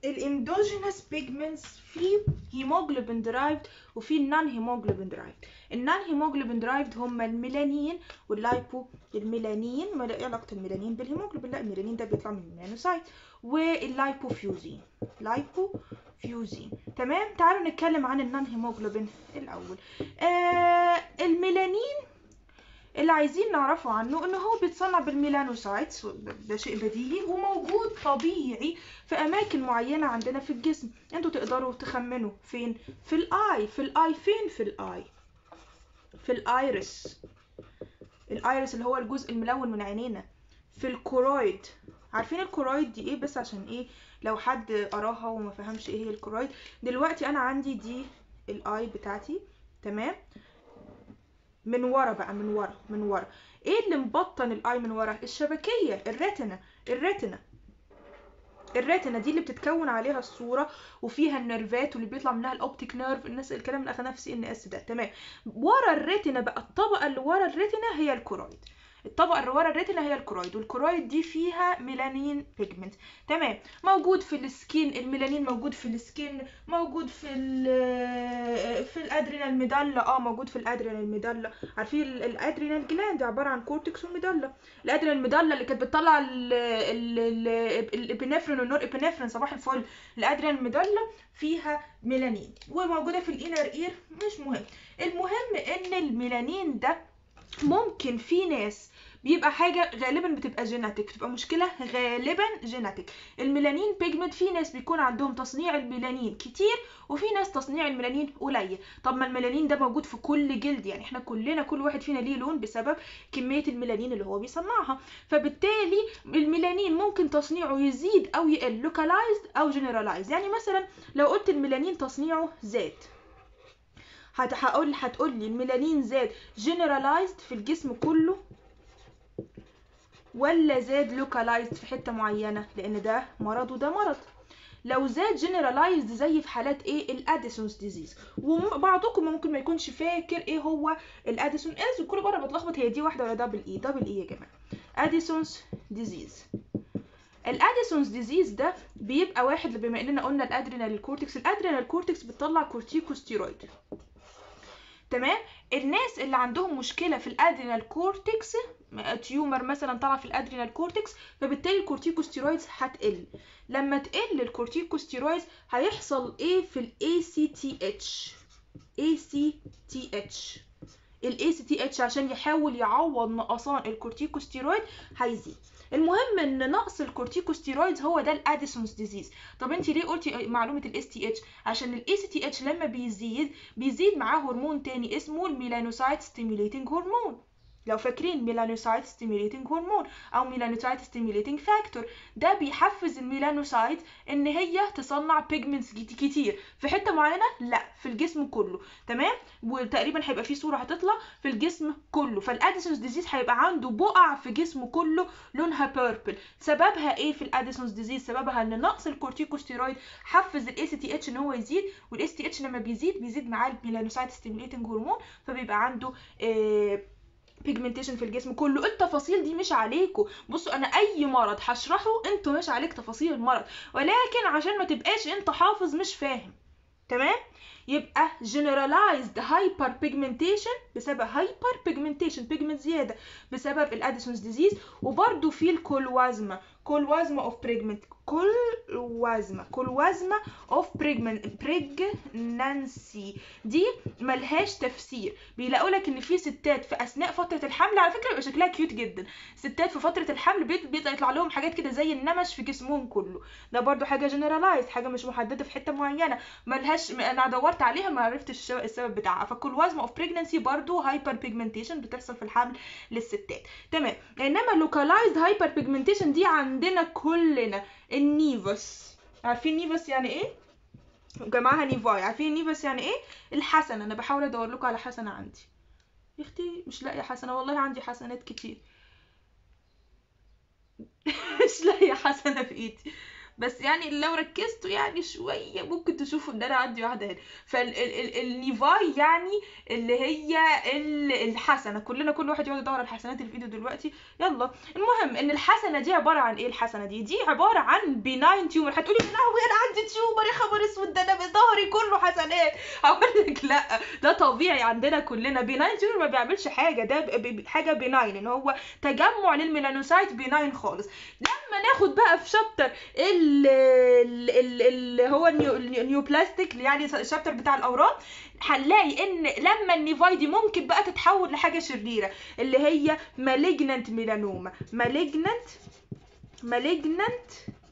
الاندوجينس بيجمنتس في هيموجلوبين درايفد وفي النون هيموجلوبين درايفد النون هيموجلوبين درايفد هم الميلانين واللايبو الميلانين ما ايه علاقه الميلانين بالهيموجلوبين لا الميلانين ده بيطلع من الميلانوسايت واللايبوفيوزين لايبوفيوزين تمام تعالوا نتكلم عن النون هيموجلوبين الاول آه الميلانين اللي عايزين نعرفه عنه ان هو بيتصنع بالميلانوسايتس ده شيء بديهي وموجود طبيعي في اماكن معينه عندنا في الجسم انتوا تقدروا تخمنوا فين في الاي في الاي فين في الاي في الايرس الايرس اللي هو الجزء الملون من عينينا في الكورويد عارفين الكورويد دي ايه بس عشان ايه لو حد قراها وما فهمش ايه هي الكورويد دلوقتي انا عندي دي الاي بتاعتي تمام من ورا بقى من ورا من ورا ايه اللي مبطن الاي من ورا الشبكيه الريتنا الريتنا الريتنا دي اللي بتتكون عليها الصوره وفيها النيرفات واللي بيطلع منها الاوبتيك نيرف الناس الكلام اللي اخدناه في سي ان اس ده تمام ورا الريتنا بقى الطبقه اللي ورا الريتنا هي الكورويد الطبقه اللي ورا الريتنا هي الكورويد والكورويد دي فيها ميلانين بيجمنت تمام موجود في السكين الميلانين موجود في السكين موجود في ال في الادرينال ميدالا اه موجود في الادرينال ميدالا عارفين الادرينال جلاند عباره عن كورتكس وميدالا الادرينال ميدالا اللي كانت بتطلع الابنفرين والنور ابنفرين صباح الفل الادرينال ميدالا فيها ميلانين وموجوده في الانر اير مش مهم المهم ان الميلانين ده ممكن في ناس بيبقى حاجه غالبا بتبقى جيناتيك بتبقى مشكله غالبا جيناتيك الميلانين بيجمنت في ناس بيكون عندهم تصنيع الميلانين كتير وفي ناس تصنيع الميلانين قليل طب ما الميلانين ده موجود في كل جلد يعني احنا كلنا كل واحد فينا ليه لون بسبب كميه الميلانين اللي هو بيصنعها فبالتالي الميلانين ممكن تصنيعه يزيد او يقل لوكالايزد او جنرالايزد يعني مثلا لو قلت الميلانين تصنيعه زاد هتقول هتقول لي الميلانين زاد جنرالايزد في الجسم كله ولا زاد لوكالايزد في حته معينه لان ده مرض وده مرض لو زاد جنرالايزد زي في حالات ايه الاديسونز ديزيز وبعضكم ممكن ما يكونش فاكر ايه هو الاديسون از وكل مره بتلخبط هي دي واحده ولا دبل اي دبل اي يا جماعه اديسونز ديزيز الاديسونز ديزيز ده بيبقى واحد بما اننا قلنا الادرينال كورتكس الادرينال كورتكس بتطلع كورتيكوستيرويد تمام الناس اللي عندهم مشكله في الادرينال كورتكس تيومر مثلا طلع في الادرينال كورتكس فبالتالي الكورتيكوستيرويدز هتقل لما تقل الكورتيكوستيرويدز هيحصل ايه في الاي سي تي اتش اي سي تي اتش الاي سي تي اتش عشان يحاول يعوض نقصان الكورتيكوستيرويد هيزيد المهم ان نقص الكورتيكوستيرويدز هو ده الاديسونز ديزيز طب انت ليه قلتي معلومه الاس تي اتش عشان الاي سي تي اتش لما بيزيد بيزيد معاه هرمون تاني اسمه الميلانوسايت ستيميوليتنج هرمون لو فاكرين ميلانوسايت ستيميوليتنج هرمون او ميلانوسايت ستيميوليتنج فاكتور ده بيحفز الميلانوسايت ان هي تصنع بيجمنتس كتير في حته معينه لا في الجسم كله تمام وتقريبا هيبقى في صوره هتطلع في الجسم كله فالاديسونز ديزيز هيبقى عنده بقع في جسمه كله لونها بيربل سببها ايه في الاديسونز ديزيز سببها ان نقص الكورتيكوستيرويد حفز الاي سي تي اتش ان هو يزيد والاس تي اتش لما بيزيد بيزيد معاه الميلانوسايت ستيميوليتنج هرمون فبيبقى عنده إيه بيجمنتيشن في الجسم كله التفاصيل دي مش عليكم بصوا انا اي مرض هشرحه انتوا مش عليك تفاصيل المرض ولكن عشان ما تبقاش انت حافظ مش فاهم تمام يبقى generalized hyperpigmentation بسبب hyperpigmentation pigment زيادة بسبب الاديسونز ديزيز وبرده في الكولوازما كولوازما اوف بريجمنت كولوازما كولوازما اوف بريجمنت بريجنانسي دي ملهاش تفسير بيلاقوا لك ان في ستات في اثناء فتره الحمل على فكره بيبقى شكلها كيوت جدا ستات في فتره الحمل بيبدا يطلع لهم حاجات كده زي النمش في جسمهم كله ده برضو حاجه جنرالايز حاجه مش محدده في حته معينه ملهاش انا دورت عليها ما عرفتش السبب بتاعها فالكولوازما اوف بريجنانسي برضو هايبر بيجمنتيشن بتحصل في الحمل للستات تمام انما لوكالايزد هايبر بيجمنتيشن دي عندنا كلنا النيفوس عارفين نيفوس يعني ايه جماعه نيفاي عارفين نيفوس يعني ايه الحسنه انا بحاول ادور لكم على حسنه عندي يا اختي مش لاقيه حسنه والله عندي حسنات كتير مش لاقيه حسنه في ايدي بس يعني لو ركزتوا يعني شويه ممكن تشوفوا ان انا عندي واحده هنا فالنيفاي يعني اللي هي ال- الحسنه كلنا كل واحد يقعد يدور على الحسنات اللي في ايده دلوقتي يلا المهم ان الحسنه دي عباره عن ايه الحسنه دي دي عباره عن بيناين تيومر هتقولي يا لهوي انا عندي تيومر يا خبر اسود ده انا ظهري كله حسنات هقول لك لا ده طبيعي عندنا كلنا بيناين تيومر ما بيعملش حاجه ده ب- ب- حاجه بيناين ان هو تجمع للميلانوسايت بيناين خالص لما ناخد بقى في شابتر ال- ال- ال- اللي هو النيو- النيوبلاستيك يعني الشابتر بتاع الاورام هنلاقي ان لما النيفاي دي ممكن بقى تتحول لحاجه شريره اللي هي مالجنانت ميلانوما مالجنانت مالجنانت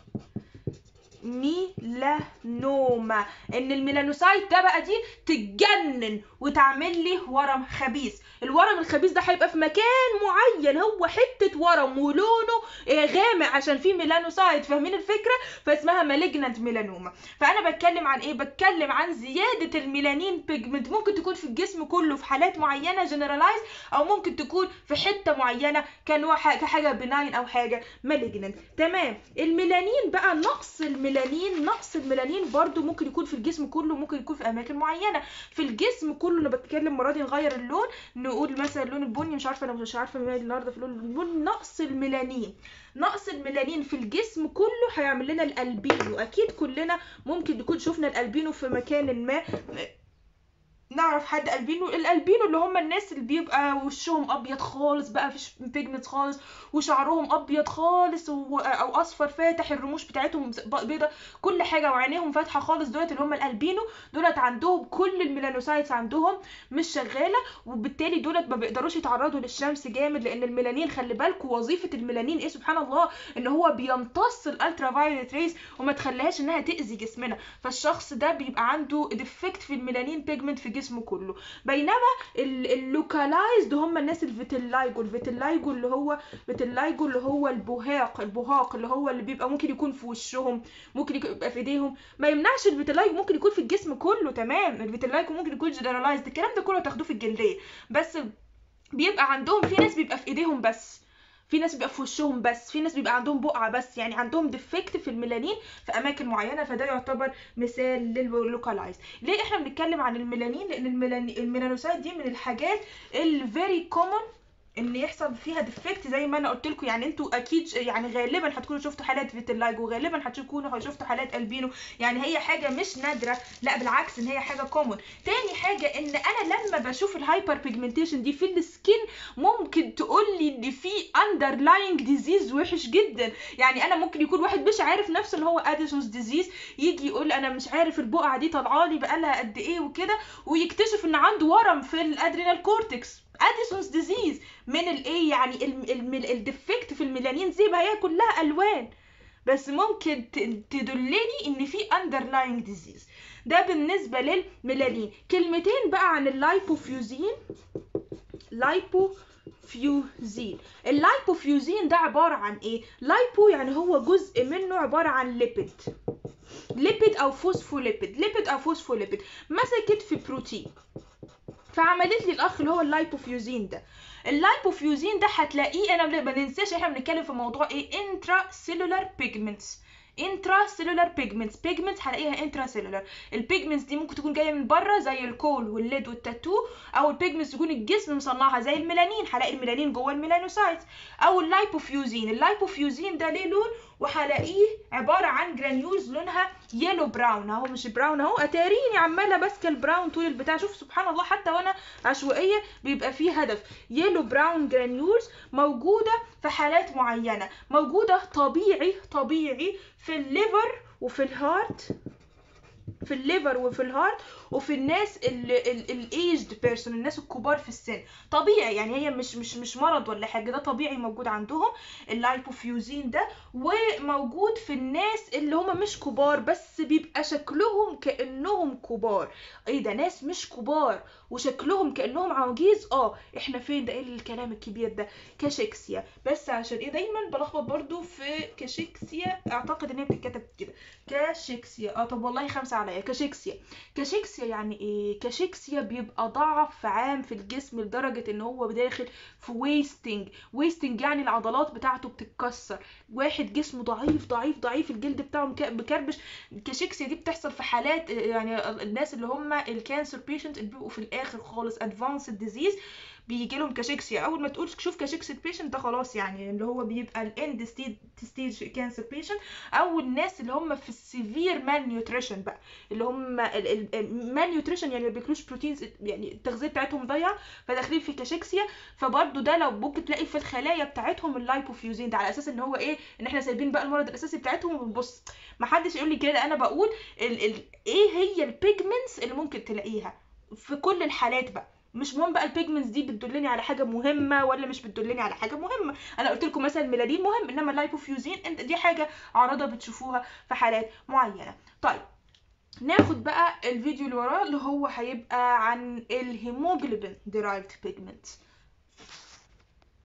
ميلانوما ان الميلانوسايت ده بقى دي تتجنن وتعمل لي ورم خبيث الورم الخبيث ده هيبقى في مكان معين هو حته ورم ولونه آه، غامق عشان فيه ميلانوسايت فاهمين الفكره فاسمها مالجنانت ميلانوما فانا بتكلم عن ايه بتكلم عن زياده الميلانين بيجمنت ممكن تكون في الجسم كله في حالات معينه جنرالايز او ممكن تكون في حته معينه كنوع ح- كحاجه بناين او حاجه مالجنانت تمام الميلانين بقى نقص الميلانين نقص الميلانين برضو ممكن يكون في الجسم كله ممكن يكون في اماكن معينه في الجسم كله انا بتكلم المره دي نغير اللون نقول مثلا اللون البني مش عارفه انا مش عارفه مالي النهارده في اللون البني نقص الميلانين نقص الميلانين في الجسم كله هيعمل لنا الالبينو اكيد كلنا ممكن نكون شفنا الالبينو في مكان ما نعرف حد البينو الالبينو اللي هم الناس اللي بيبقى وشهم ابيض خالص بقى مفيش بيجمنت خالص وشعرهم ابيض خالص و... او اصفر فاتح الرموش بتاعتهم بيضة كل حاجه وعينيهم فاتحه خالص دولت اللي هم الالبينو دولت عندهم كل الميلانوسايتس عندهم مش شغاله وبالتالي دولت ما بيقدروش يتعرضوا للشمس جامد لان الميلانين خلي بالكوا وظيفه الميلانين ايه سبحان الله ان هو بيمتص الالترا فايوليت ريز وما تخليهاش انها تاذي جسمنا فالشخص ده بيبقى عنده ديفكت في الميلانين بيجمنت في جسمه كله بينما اللوكالايزد هم الناس الفيتيلايجو الفيتيلايجو اللي هو فيتيلايجو اللي هو البهاق البهاق اللي هو اللي بيبقى ممكن يكون في وشهم ممكن يبقى في ايديهم ما يمنعش الفيتيلايجو ممكن يكون في الجسم كله تمام الفيتيلايجو ممكن يكون جنرالايزد الكلام ده كله تاخدوه في الجلديه بس بيبقى عندهم في ناس بيبقى في ايديهم بس في ناس بيبقى في وشهم بس في ناس بيبقى عندهم بقعه بس يعني عندهم ديفكت في الميلانين في اماكن معينه فده يعتبر مثال لللوكالايز ليه احنا بنتكلم عن الميلانين لان الميلاني الميلانوسايت دي من الحاجات الفيري كومن ان يحصل فيها ديفكت زي ما انا قلت لكم يعني انتوا اكيد يعني غالبا هتكونوا شفتوا حالات فيتيلايجو وغالبا هتكونوا شفتوا حالات البينو يعني هي حاجه مش نادره لا بالعكس ان هي حاجه كومن تاني حاجه ان انا لما بشوف الهايبر بيجمنتيشن دي في السكين ممكن تقول لي ان في اندرلاينج ديزيز وحش جدا يعني انا ممكن يكون واحد مش عارف نفسه ان هو اديسونز ديزيز يجي يقول انا مش عارف البقعه دي طالعه لي بقالها قد ايه وكده ويكتشف ان عنده ورم في الادرينال كورتكس اديسونز ديزيز من الايه يعني الديفكت في الميلانين زي ما هي كلها الوان بس ممكن تدلني ان في اندرلاينج ديزيز ده بالنسبه للميلانين كلمتين بقى عن اللايبوفيوزين لايبوفيوزين اللايبوفيوزين ده عباره عن ايه لايبو يعني هو جزء منه عباره عن ليبيد ليبيد او فوسفوليبيد ليبيد او فوسفوليبيد مسكت في بروتين فعملت لي الاخ اللي هو اللايبوفيوزين ده اللايبوفيوزين ده هتلاقيه انا ما ننساش احنا بنتكلم في موضوع ايه انترا سيلولار بيجمنتس انترا سيلولار بيجمنتس بيجمنتس هلاقيها انترا سيلولار البيجمنتس دي ممكن تكون جايه من بره زي الكول والليد والتاتو او البيجمنتس تكون الجسم مصنعها زي الميلانين هلاقي الميلانين جوه الميلانوسايتس او اللايبوفيوزين اللايبوفيوزين ده ليه لون وهلاقيه عباره عن جرانيولز لونها يلو براون اهو مش براون اهو اتاريني عماله ماسكه البراون طول البتاع شوف سبحان الله حتى وانا عشوائيه بيبقى فيه هدف يلو براون جرانيولز موجوده في حالات معينه موجوده طبيعي طبيعي في الليفر وفي الهارت في الليفر وفي الهارت وفي الناس الايجد بيرسون الناس الكبار في السن طبيعي يعني هي مش مش مش مرض ولا حاجه ده طبيعي موجود عندهم اللايبوفيوزين ده وموجود في الناس اللي هم مش كبار بس بيبقى شكلهم كانهم كبار ايه ده ناس مش كبار وشكلهم كانهم عواجيز اه احنا فين ده ايه الكلام الكبير ده كاشيكسيا بس عشان ايه دايما بلخبط برضو في كاشيكسيا اعتقد ان هي بتتكتب كده كاشيكسيا اه طب والله خمسة عليا كاشيكسيا كاشيكسيا يعني ايه كاشيكسيا بيبقى ضعف عام في الجسم لدرجه ان هو داخل في ويستنج ويستنج يعني العضلات بتاعته بتتكسر واحد جسمه ضعيف ضعيف ضعيف الجلد بتاعه مك- مكربش الكاشيكسيا دي بتحصل في حالات يعني الناس اللي هم الكانسر بيشنت اللي بيبقوا في الاخر خالص ادفانسد ديزيز بيجي لهم كاشيكسيا اول ما تقول شوف كاشيكسيا بيشنت ده خلاص يعني اللي هو بيبقى الاند ستيج كانسر بيشنت او الناس اللي هم في السيفير مان نيوتريشن بقى اللي هم المان نيوتريشن يعني ما بياكلوش بروتينز يعني التغذيه بتاعتهم ضايعه فداخلين في كاشيكسيا فبرضه ده لو ممكن تلاقي في الخلايا بتاعتهم اللايبوفيوزين ده على اساس ان هو ايه ان احنا سايبين بقى المرض الاساسي بتاعتهم وبنبص ما حدش يقول لي كده انا بقول ال ال ايه هي البيجمنتس اللي ممكن تلاقيها في كل الحالات بقى مش مهم بقى البيجمنتس دي بتدلني على حاجه مهمه ولا مش بتدلني على حاجه مهمه انا قلت لكم مثلا الميلادين مهم انما اللايبوفيوزين انت دي حاجه عارضه بتشوفوها في حالات معينه طيب ناخد بقى الفيديو اللي وراه اللي هو هيبقى عن الهيموجلوبين derived pigments